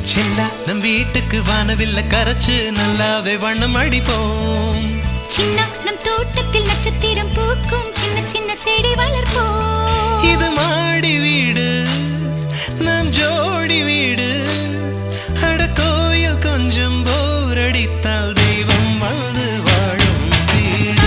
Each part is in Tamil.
செல்லா நம் வீட்டுக்கு வானவில்ல கரைச்சு நல்லாவே வண்ணம் அடிப்போம் சின்ன நம் தோட்டத்தில் நட்சத்திரம் பூக்கும் சின்ன சின்ன செடி வளர்ப்போம் இது மாடி வீடு நம் ஜோடி வீடு அட கோயில் கொஞ்சம் போர் அடித்தால் தெய்வம் வந்து வாழும் வீடு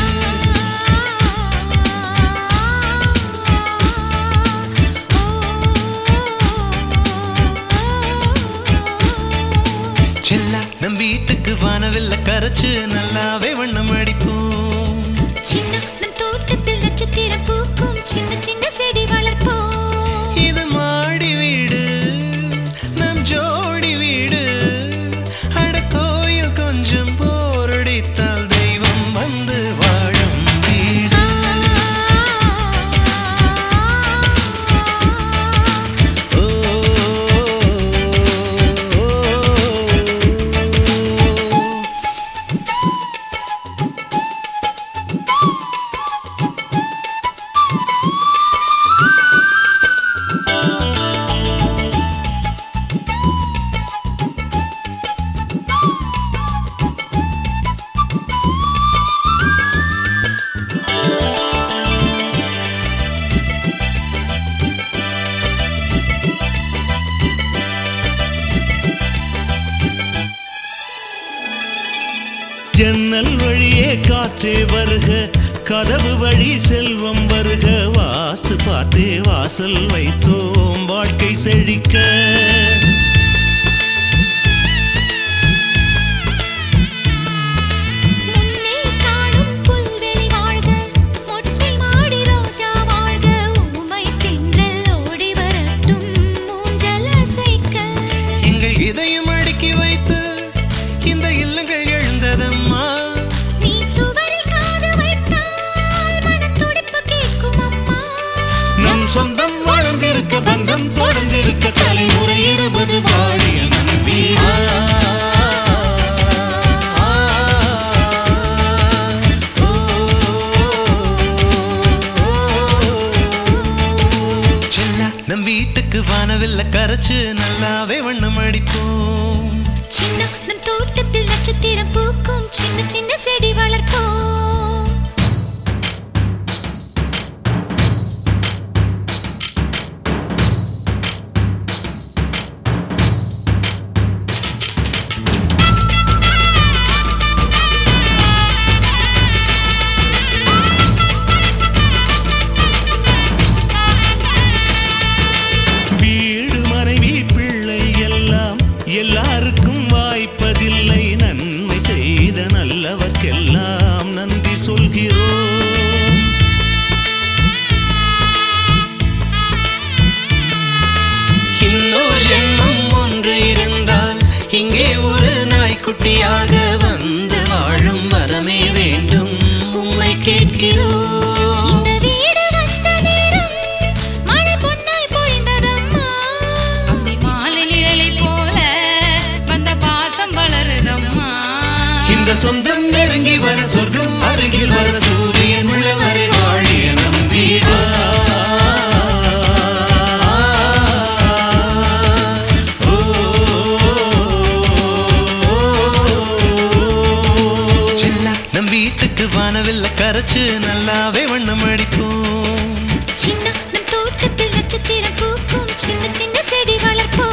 செல்லா நம் வீட்டுக்கு வானவில்ல கரைச்சு நல்லாவே வண்ணம் அடிப்போம் சின்ன நம் தோட்டத்தில் நட்சத்திரம் பூக்கும் சின்ன சின்ன செடி வளர்ப்போம் இது மாடி வீடு நம் ஜோடி வீடு அட கோயில் கொஞ்சம் போரடித்தால் தெய்வம் வந்து வாழும் வீடு ஓ, ஓ, ஓ. ஜன்னல் வழியே காற்றே வருக கதவு வழி செல்வம் வருக வாஸ்து பார்த்தே வாசல் வைத்தோம் வாழ்க்கை செழிக்க முன்னே காணும் புல்வெளி வாழ்க மொட்டை மாடி ரோஜா வாழ்க ஊமை தென்றல் ஓடி வரட்டும் ஊஞ்சல் அசைக்க எங்கள் இதயம் அடுக்கி வைத்து இந்த இல்லங்கள் எழுந்ததம்மா நீ சுவரில் காது வைத்தால் மனத்துடிப்பு கேட்கும் அம்மா நம் சொந்தம் வளர்ந்திருக்க பந்தம் தொடர்ந்திருக்க தலைமுறை இருபது வாழிய நம்பி செல்லா நம் வீட்டுக்கு வானவில்ல கரைச்சு நல்லாவே வண்ணம் அடிப்போம் சின்ன நம் தோட்டத்தில் நட்சத்திரம் பூக்கும் சின்ன சின்ன செடி வளர்ப்போம் வீடு மனைவி பிள்ளை எல்லாம் எல்லாருக்கும் வாய்ப்பதில்லை நன்மை செய்த நல்லவர்க்கெல்லாம் நன்றி சொல்கிறோம் இன்னொரு ஜென்மம் ஒன்று இருந்தால் இங்கே ஒரு நாய்க்குட்டியாக வந்து வாழும் வரமே வேண்டும் உம்மை கேட்கிறோம் இந்த வீடு வந்த நேரம் மழை பொன்னாய் பொழிந்ததம்மா அந்தி மாலை நிழலை போல வந்த பாசம் வளருதம்மா இந்த சொந்தம் நெருங்கி வர சொர்க்கம் அருகில் வர சூரியன் உள்ளவரை வாழிய நம் வீடு ஓ, செல்லா நம் வீட்டுக்கு வானவில்ல கரைச்சு நல்லாவே வண்ணம் அடிப்போம் சின்ன நம் தோட்டத்தில் நட்சத்திரம் பூக்கும் சின்ன சின்ன செடி வளர்ப்போம்